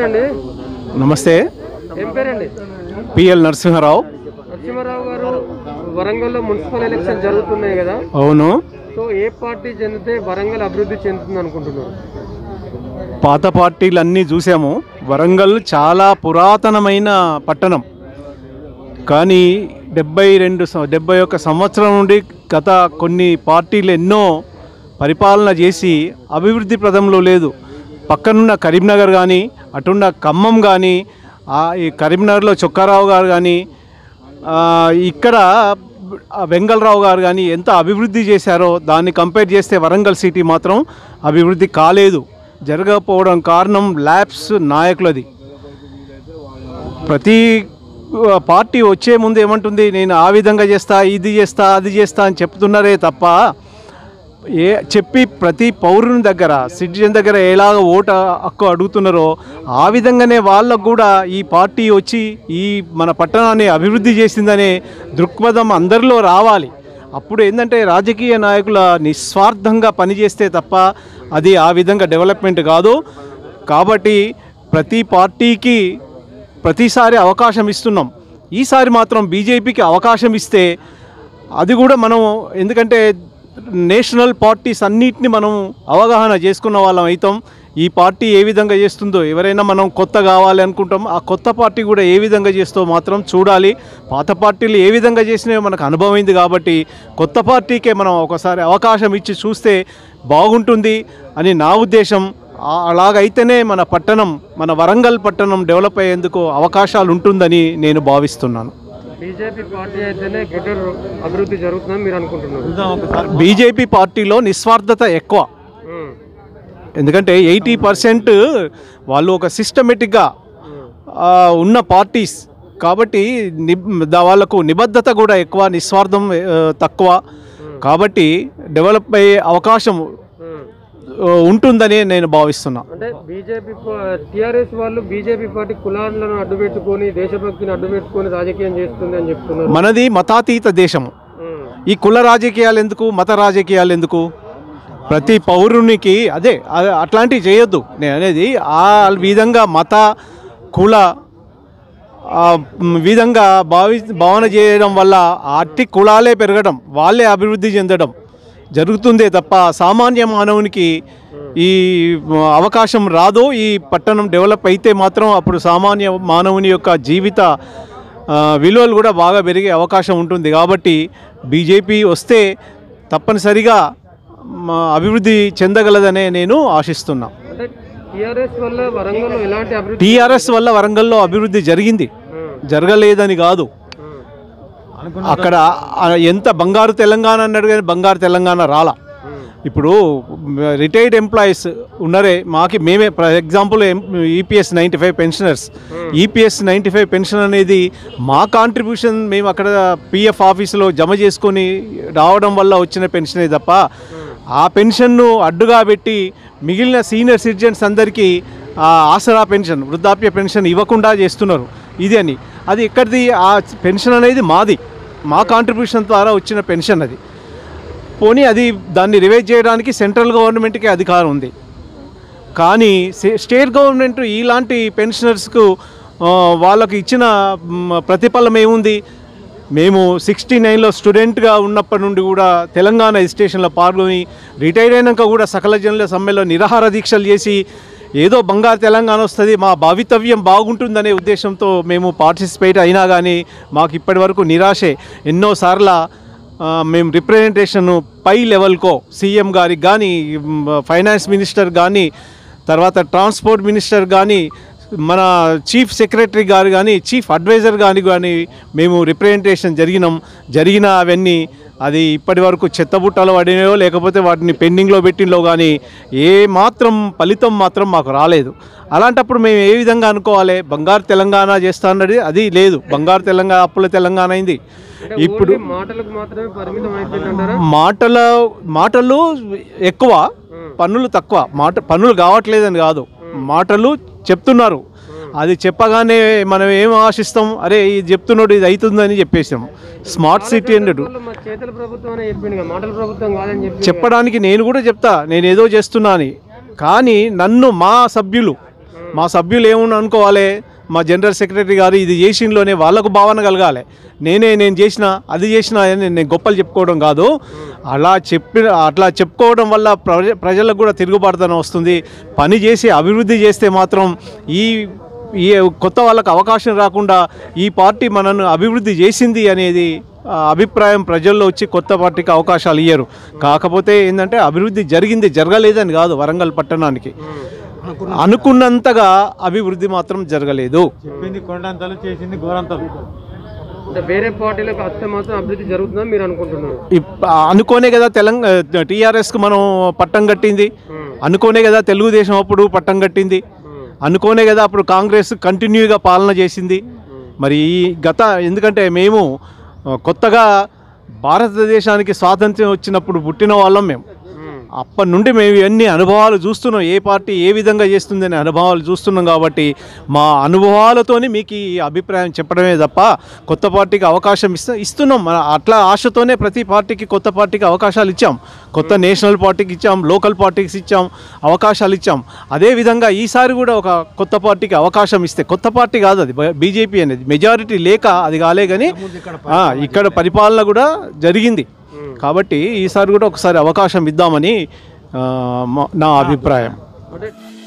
అండి నమస్తే ఏం పేరండి పిఎల్ నరసింహారావు నరసింహారావు గారు వరంగల్లో మున్సిపల్ ఎలక్షన్ జరుగుతున్నాయి కదా అవును సో ఏ పార్టీ చెందితే వరంగల్ అభివృద్ధి చెందుతుంది అనుకుంటున్నారు పాత పార్టీలు అన్నీ చూసాము వరంగల్ చాలా పురాతనమైన పట్టణం కానీ డెబ్బై రెండు సం- డెబ్బై ఒక్క సంవత్సరం నుండి గత కొన్ని పార్టీలు ఎన్నో పరిపాలన చేసి అభివృద్ధి ప్రదంలో లేదు పక్కనున్న కరీంనగర్ కానీ అటున్న ఖమ్మం కానీ ఆ ఈ కరీంనగర్లో చొక్కారావు గారు కానీ ఆ, ఇక్కడ ఆ వెంగళరావు గారు కానీ ఎంత అభివృద్ధి చేశారో దాన్ని కంపేర్ చేస్తే వరంగల్ సిటీ మాత్రం అభివృద్ధి కాలేదు జరగకపోవడం కారణం ల్యాబ్స్ నాయకులది ప్రతి ఆ, పార్టీ వచ్చే ముందు ఏమంటుంది నేను ఆ విధంగా చేస్తా ఇది చేస్తా అది చేస్తా అని చెప్తున్నారే తప్ప ఏ చెప్పి ప్రతి పౌరుని దగ్గర సిటిజన్ దగ్గర ఎలాగ ఓటు హక్కు అడుగుతున్నారో ఆ విధంగానే వాళ్ళకు కూడా ఈ పార్టీ వచ్చి ఈ మన పట్టణాన్ని అభివృద్ధి చేసిందనే దృక్పథం అందరిలో రావాలి అప్పుడు ఏంటంటే రాజకీయ నాయకుల నిస్వార్థంగా పనిచేస్తే తప్ప అది ఆ విధంగా డెవలప్మెంట్ కాదు కాబట్టి ప్రతి పార్టీకి ప్రతిసారి అవకాశం ఇస్తున్నాం ఈసారి మాత్రం బీజేపీకి అవకాశం ఇస్తే అది కూడా మనం ఎందుకంటే నేషనల్ పార్టీస్ అన్నిటిని మనం అవగాహన చేసుకున్న వాళ్ళం అవుతాం ఈ పార్టీ ఏ విధంగా చేస్తుందో ఎవరైనా మనం కొత్త కావాలి అనుకుంటాం ఆ కొత్త పార్టీ కూడా ఏ విధంగా చేస్తో మాత్రం చూడాలి పాత పార్టీలు ఏ విధంగా చేసినవి మనకు అనుభవమైంది కాబట్టి కొత్త పార్టీకే మనం ఒకసారి అవకాశం ఇచ్చి చూస్తే బాగుంటుంది అని నా ఉద్దేశం ఆ- అలాగైతేనే మన పట్టణం మన వరంగల్ పట్టణం డెవలప్ అయ్యేందుకు అవకాశాలు ఉంటుందని నేను భావిస్తున్నాను బీజేపీ పార్టీ అయితేనే బెటర్ అభివృద్ధి జరుగుతుందని మీరు అనుకుంటున్నారు బీజేపీ పార్టీలో నిస్వార్థత ఎక్కువ ఉమ్, ఎందుకంటే ఎయిటీ పర్సెంట్ వాళ్ళు ఒక సిస్టమేటిక్గా ఉన్న పార్టీస్ కాబట్టి నిబ్ దా- వాళ్ళకు నిబద్ధత కూడా ఎక్కువ నిస్వార్థం ఆ, తక్కువ కాబట్టి డెవలప్ అయ్యే అవకాశం ఉమ్. ఆ, ఉంటుందని నేను భావిస్తున్నా అంటే బీజేపీ టిఆర్ఎస్ వాళ్ళు బీజేపీ పార్టీ కులాలను అడ్డుపెట్టుకొని దేశభక్తిని అడ్డుపెట్టుకొని రాజకీయం చేస్తుంది అని చెప్తున్నారు మనది మతాతీత దేశం ఉమ్, ఈ కుల రాజకీయాలు ఎందుకు మత రాజకీయాలు ఎందుకు ప్రతి పౌరునికి అదే అ- అట్లాంటివి చేయొద్దు నేను అనేది ఆ విధంగా మత కుల ఆ, మ్, విధంగా భావి భావన చేయడం వల్ల ఆ అట్టి కులాలే పెరగడం వాళ్ళే అభివృద్ధి చెందడం జరుగుతుందే తప్ప సామాన్య మానవునికి ఈ మ, అవకాశం రాదు ఈ పట్టణం డెవలప్ అయితే మాత్రం అప్పుడు సామాన్య మానవుని యొక్క జీవిత ఆ, విలువలు కూడా బాగా పెరిగే అవకాశం ఉంటుంది కాబట్టి బీజేపీ వస్తే తప్పనిసరిగా మా అభివృద్ధి చెందగలదనే నేను ఆశిస్తున్నా అంటే టిఆర్ఎస్ వల్ల వరంగల్లో ఎలాంటి అభివృద్ధి టీఆర్ఎస్ వల్ల వరంగల్లో అభివృద్ధి జరిగింది ఉమ్, జరగలేదని కాదు ఉమ్, అక్కడ ఆ ఎంత బంగారు తెలంగాణ అన్నాడు కానీ బంగారు తెలంగాణ రాలా ఉమ్, ఇప్పుడు రిటైర్డ్ ఎంప్లాయీస్ ఉన్నారే మాకి మేమే for example EPS ninety five pensioners EPS ninety five pension అనేది మా కాంట్రిబ్యూషన్ మేము అక్కడ పిఎఫ్ ఆఫీసులో జమ చేసుకొని రావడం వల్ల వచ్చిన పెన్షనే తప్ప ఆ పెన్షన్ను అడ్డుగా పెట్టి మిగిలిన సీనియర్ సిటిజన్స్ అందరికీ ఆ ఆసరా పెన్షన్ వృద్ధాప్య పెన్షన్ ఇవ్వకుండా చేస్తున్నారు ఇది అని అది ఎక్కడిది ఆ పెన్షన్ అనేది మాది మా కాంట్రిబ్యూషన్ ద్వారా వచ్చిన పెన్షన్ అది పోనీ అది దాన్ని రివైజ్ చేయడానికి సెంట్రల్ గవర్నమెంట్కి అధికారం ఉంది కానీ సే- స్టేట్ గవర్నమెంట్ ఇలాంటి పెన్షనర్స్కు ఆ, వాళ్ళకి ఇచ్చిన మ్, ప్రతిఫలం ఏముంది మేము సిక్స్టీ నైన్లో స్టూడెంట్గా ఉన్నప్పటి నుండి కూడా తెలంగాణ ఎజిటేషన్లో పాల్గొని రిటైర్ అయినాక కూడా సకల జనుల సమ్మెలో నిరాహార దీక్షలు చేసి ఏదో బంగారు తెలంగాణ వస్తుంది మా భవితవ్యం బాగుంటుందనే ఉద్దేశంతో మేము పార్టిసిపేట్ అయినా కానీ మాకు ఇప్పటి వరకు నిరాశే ఎన్నోసార్ల ఆ, మేము రిప్రజెంటేషన్ పై లెవెల్కో సీఎం గారికి కానీ మ్, ఫైనాన్స్ మినిస్టర్ కానీ తర్వాత ట్రాన్స్పోర్ట్ మినిస్టర్ కానీ మన చీఫ్ సెక్రటరీ గారు కానీ చీఫ్ అడ్వైజర్ కానీ కానీ మేము రిప్రజెంటేషన్ జరిగినాం జరిగిన అవన్నీ అది ఇప్పటి వరకు చెత్తబుట్టలు పడినాయో లేకపోతే వాటిని పెండింగ్లో పెట్టినలో కానీ ఏ మాత్రం ఫలితం మాత్రం మాకు రాలేదు అలాంటప్పుడు మేము ఏ విధంగా అనుకోవాలి బంగారు తెలంగాణ చేస్తా అన్నది అది లేదు బంగారు తెలంగాణ అప్పుల తెలంగాణ అయింది అంటే ఇప్పుడు ఓన్లీ మాటలకు మాత్రమే పరిమితం అయిపోయిందంటారా మాటల మాటలు ఎక్కువ పన్నులు తక్కువ మాట పన్నులు కావట్లేదని కాదు మాటలు చెప్తున్నారు అది చెప్పగానే మనం ఏం ఆశిస్తాం అరే ఇది చెప్తున్నాడు ఇది అవుతుందని చెప్పేసాం స్మార్ట్ సిటీ అన్నాడు వాళ్ళు మా చేతుల ప్రభుత్వం అనే చెప్పిండు కదా, మాటల ప్రభుత్వం కాదని చెప్పి చెప్పడానికి నేను కూడా చెప్తా నేను ఏదో చేస్తున్నా అని కానీ నన్ను మా సభ్యులు మా సభ్యులు ఏమని అనుకోవాలి మా జనరల్ సెక్రటరీ గారు ఇది చేసింలోనే వాళ్ళకు భావన కలగాలి నేనే నేను చేసిన అది చేసిన అని నేను గొప్పలు చెప్పుకోవడం కాదు అలా చెప్పి అట్లా చెప్పుకోవడం వల్ల ప్రజ ప్రజలకు కూడా తిరుగుబాటుతనం వస్తుంది పని చేసి అభివృద్ధి చేస్తే మాత్రం ఈ ఈ కొత్త వాళ్ళకు అవకాశం రాకుండా ఈ పార్టీ మనను అభివృద్ధి చేసింది అనేది ఆ, అభిప్రాయం ప్రజల్లో వచ్చి కొత్త పార్టీకి అవకాశాలు ఇయ్యరు కాకపోతే ఏంటంటే అభివృద్ధి జరిగింది జరగలేదని కాదు వరంగల్ పట్టణానికి అనుకున్నంతగా అభివృద్ధి మాత్రం జరగలేదు చెప్పింది కొండంతలు చేసింది గోరంతలు అంటే వేరే పార్టీలకు వస్తే మాత్రం అభివృద్ధి జరుగుతుందని మీరు అనుకుంటున్నారు ఇప్- అనుకోనే కదా తెలంగాణ టీఆర్ఎస్కి మనం పట్టం కట్టింది ఉమ్, అనుకోనే కదా తెలుగుదేశం అప్పుడు పట్టం కట్టింది ఉమ్, అనుకోనే కదా అప్పుడు కాంగ్రెస్ కంటిన్యూగా పాలన చేసింది మరి ఈ గత ఎందుకంటే మేము ఆ, కొత్తగా భారతదేశానికి స్వాతంత్ర్యం వచ్చినప్పుడు పుట్టిన వాళ్ళం మేము ఉమ్, అప్పటి నుండి మేము ఎన్ని అనుభవాలు చూస్తున్నాం ఏ పార్టీ ఏ విధంగా చేస్తుందనే అనుభవాలు చూస్తున్నాం కాబట్టి మా అనుభవాలతోని మీకు ఈ అభిప్రాయం చెప్పడమే తప్ప కొత్త పార్టీకి అవకాశం ఇస్తా ఇస్తున్నాం మన అట్లా ఆశతోనే ప్రతి పార్టీకి కొత్త పార్టీకి అవకాశాలు ఇచ్చాం కొత్త నేషనల్ పార్టీకి ఇచ్చాం లోకల్ పార్టీకి ఇచ్చాం అవకాశాలు ఇచ్చాం అదేవిధంగా ఈసారి కూడా ఒక కొత్త పార్టీకి అవకాశం ఇస్తే కొత్త పార్టీ కాదు అది బీజేపీ అనేది మెజారిటీ లేక అది కాలే కానీ ఆ, ఇక్కడ పరిపాలన కూడా జరిగింది కాబట్టి ఈసారి కూడా ఒకసారి అవకాశం ఇద్దామని ఆ, మా- నా అభిప్రాయం అంటే